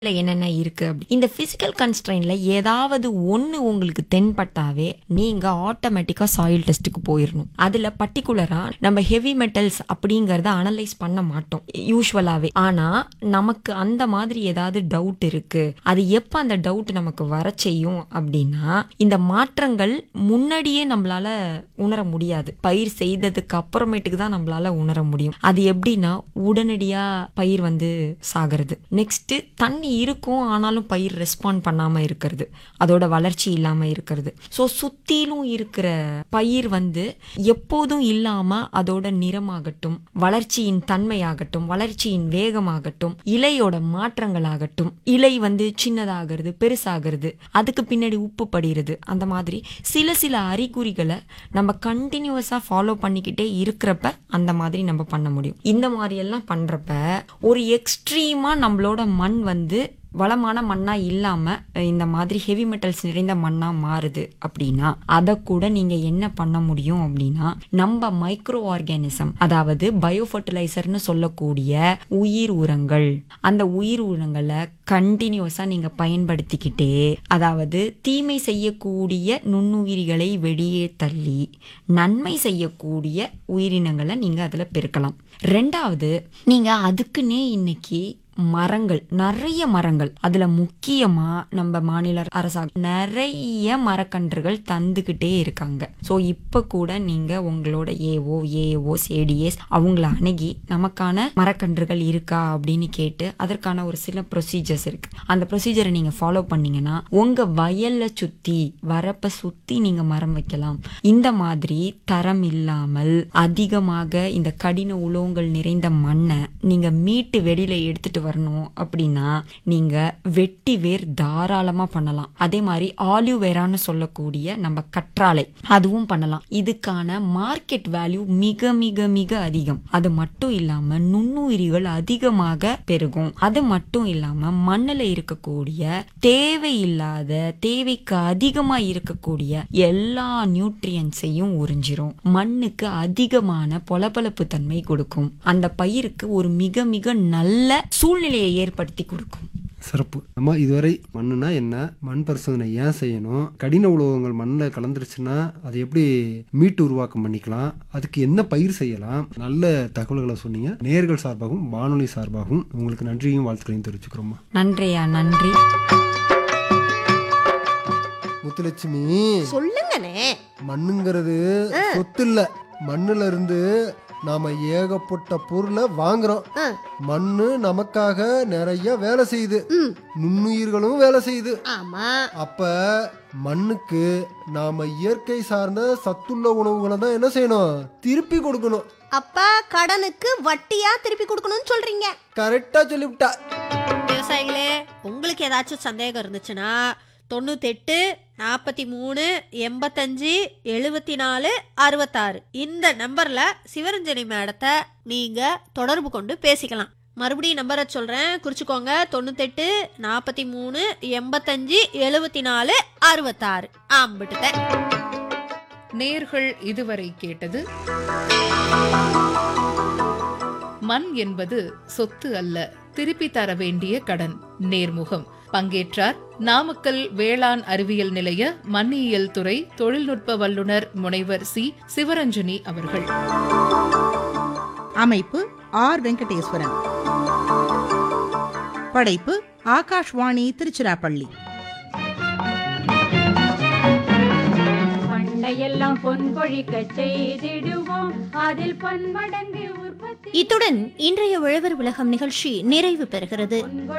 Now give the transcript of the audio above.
இல்ல என்னென்ன இருக்கு அப்படி இந்த பிசிக்கல் கன்ஸ்ட்ரெயின்ல ஏதாவது ஒண்ணு உங்களுக்கு தென்பட்டாவே நீங்க ஆட்டோமேட்டிக்கா சாயில் டெஸ்ட்டுக்கு போயிடணும் அதுல பர்டிகுலரா நம்ம ஹெவி மெட்டல்ஸ் அப்படிங்கறத அனலைஸ் பண்ண மாட்டோம் யூஸ்வலாவே ஆனா நமக்கு அந்த மாதிரி ஏதாவது டவுட் இருக்கு அது எப்ப அந்த டவுட் நமக்கு வர செய்யும் அப்படின்னா இந்த மாற்றங்கள் முன்னாடியே நம்மளால உணர முடியாது பயிர் செய்ததுக்கு அப்புறமேட்டுக்கு தான் நம்மளால உணர முடியும் அது எப்படின்னா உடனடியா பயிர் வந்து சாகிறது நெக்ஸ்ட் தண்ணி இருக்கும் ஆனாலும் பயிர் ரெஸ்பாண்ட் பண்ணாம இருக்கிறது அதோட வளர்ச்சி இல்லாம இருக்கிறது ஸோ சுத்திலும் இருக்கிற பயிர் வந்து எப்போதும் இல்லாம அதோட நிறமாகட்டும் வளர்ச்சியின் தன்மையாகட்டும் வளர்ச்சியின் வேகமாகட்டும் இலையோட மாற்றங்களாகட்டும் இலை வந்து சின்னதாகிறது பெருசாகிறது அதுக்கு பின்னாடி உப்பு படிகிறது அந்த மாதிரி சில சில அறிகுறிகளை நம்ம கண்டினியூஸா ஃபாலோ பண்ணிக்கிட்டே இருக்கிறப்ப அந்த மாதிரி நம்ம பண்ண முடியும் இந்த மாதிரி எல்லாம் பண்றப்ப ஒரு எக்ஸ்ட்ரீமா நம்மளோட மண் வந்து வளமான மண்ணா இல்லாம இந்த மாதிரி ஹெவி மெட்டல்ஸ் நிறைந்த மண்ணா மாறுது அப்படின்னா அதை கூட நீங்க என்ன பண்ண முடியும் அப்படின்னா நம்ம மைக்ரோ ஆர்கானிசம் அதாவது பயோ ஃபர்டிலைசர்னு சொல்லக்கூடிய உயிர் உரங்கள் அந்த உயிர் உரங்களை கண்டினியூஸா நீங்க பயன்படுத்திக்கிட்டே அதாவது தீமை செய்யக்கூடிய நுண்ணுயிரிகளை வெளியே தள்ளி நன்மை செய்யக்கூடிய உயிரினங்களை நீங்க அதுல பெருக்கலாம் ரெண்டாவது நீங்க அதுக்குன்னே இன்னைக்கு மரங்கள் நிறைய மரங்கள் அதுல முக்கியமா நம்ம மாநில அரசாங்கம் நிறைய மரக்கன்றுகள் தந்துகிட்டே இருக்காங்க ஸோ இப்ப கூட நீங்க உங்களோட ஏஓ ஏஓ ஏடிஎஸ் அவங்கள அணுகி நமக்கான மரக்கன்றுகள் இருக்கா அப்படின்னு கேட்டு அதற்கான ஒரு சில ப்ரொசீஜர்ஸ் இருக்கு அந்த ப்ரொசீஜரை நீங்க ஃபாலோ பண்ணீங்கன்னா உங்க வயல்ல சுத்தி வரப்ப சுத்தி நீங்க மரம் வைக்கலாம் இந்த மாதிரி தரம் இல்லாமல் அதிகமாக இந்த கடின உலோகங்கள் நிறைந்த மண்ணை நீங்க மீட்டு வெளியில எடுத்துட்டு வரணும் அப்படின்னா நீங்க வெட்டி வேர் தாராளமா பண்ணலாம் அதே மாதிரி ஆலிவ் வேரான்னு சொல்லக்கூடிய நம்ம கற்றாழை அதுவும் பண்ணலாம் இதுக்கான மார்க்கெட் வேல்யூ மிக மிக மிக அதிகம் அது மட்டும் இல்லாம நுண்ணுயிரிகள் அதிகமாக பெருகும் அது மட்டும் இல்லாம மண்ணுல இருக்கக்கூடிய தேவையில்லாத தேவைக்கு அதிகமா இருக்கக்கூடிய எல்லா நியூட்ரியன்ஸையும் உறிஞ்சிரும் மண்ணுக்கு அதிகமான பொலபலப்பு தன்மை கொடுக்கும் அந்த பயிருக்கு ஒரு மிக மிக நல்ல சூழ்நிலையை ஏற்படுத்தி கொடுக்கும் சிறப்பு நம்ம இதுவரை மண்ணுனா என்ன மண் பரிசோதனை ஏன் செய்யணும் கடின உலோகங்கள் மண்ணில் கலந்துருச்சுன்னா அதை எப்படி மீட்டு உருவாக்கம் பண்ணிக்கலாம் அதுக்கு என்ன பயிர் செய்யலாம் நல்ல தகவல்களை சொன்னீங்க நேர்கள் சார்பாகவும் வானொலி சார்பாகவும் உங்களுக்கு நன்றியும் வாழ்த்துக்களையும் தெரிவிச்சுக்கிறோம்மா நன்றியா நன்றி முத்துலட்சுமி சொல்லுங்கண்ணே மண்ணுங்கிறது சொத்து இல்ல மண்ணுல இருந்து நாம ஏகப்பட்ட பொருளை வாங்குறோம் ஆ. மண்ணு நமக்காக நிறைய வேலை செய்யுது ம் நுண்ணுயிர்களும் வேலை செய்யுது ஆமா அப்ப மண்ணுக்கு நாம இயற்கை சார்ந்த சத்துள்ள உணவுகளை தான் என்ன செய்யணும் திருப்பி கொடுக்கணும் அப்ப கடனுக்கு வட்டியா திருப்பி கொடுக்கணும்னு சொல்றீங்க கரெக்டா சொல்லிவிட்டா விவசாயிகளே உங்களுக்கு ஏதாச்சும் சந்தேகம் இருந்துச்சுன்னா தொண்ணூத்தெட்டு நாற்பத்தி மூணு எண்பத்தஞ்சு எழுபத்தி நாலு அறுபத்தாறு இந்த நம்பர்ல சிவரஞ்சனி மேடத்தை நீங்க தொடர்பு கொண்டு பேசிக்கலாம் மறுபடியும் நம்பரை சொல்றேன் குறிச்சுக்கோங்க தொண்ணூத்தெட்டு நாற்பத்தி மூணு எண்பத்தஞ்சு எழுபத்தி நாலு அறுபத்தாறு ஆம்பிட்டுட்டேன் நேர்கள் இதுவரை கேட்டது மண் என்பது சொத்து அல்ல திருப்பி தர வேண்டிய கடன் நேர்முகம் பங்கேற்றார் நாமக்கல் வேளாண் அறிவியல் நிலைய மண்ணியல் துறை தொழில்நுட்ப வல்லுநர் முனைவர் சி சிவரஞ்சனி அவர்கள் அமைப்பு ஆர் வெங்கடேஸ்வரன் படைப்பு ஆகாஷ்வாணி திருச்சிராப்பள்ளி பண்டையெல்லாம் பொன் கொழிக்க செய்திடுவோம் அதில் பன்மடங்கு உற்பத்தி இத்துடன் இன்றைய உழவர் உலகம் நிகழ்ச்சி நிறைவு பெறுகிறது பொன்